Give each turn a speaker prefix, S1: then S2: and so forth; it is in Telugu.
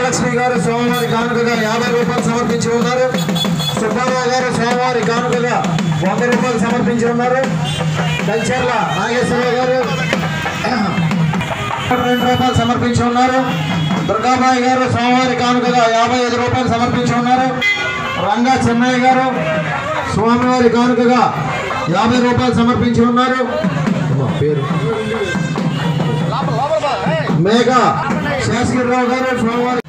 S1: వరలక్ష్మి గారు స్వామివారి కానుకగా యాభై రూపాయలు సమర్పించి ఉన్నారు సుబ్బారావు గారు స్వామివారి కానుకగా వంద రూపాయలు సమర్పించి ఉన్నారు కల్చర్ల నాగేశ్వరరావు గారు రెండు రూపాయలు సమర్పించి ఉన్నారు దుర్గాబాయి గారు స్వామివారి కానుకగా యాభై ఐదు రూపాయలు సమర్పించి ఉన్నారు రంగా చెన్నయ్య గారు స్వామివారి కానుకగా యాభై రూపాయలు సమర్పించి ఉన్నారు అమ్మా, పేరు మేఘ శేషగిరిరావు గారు స్వామివారి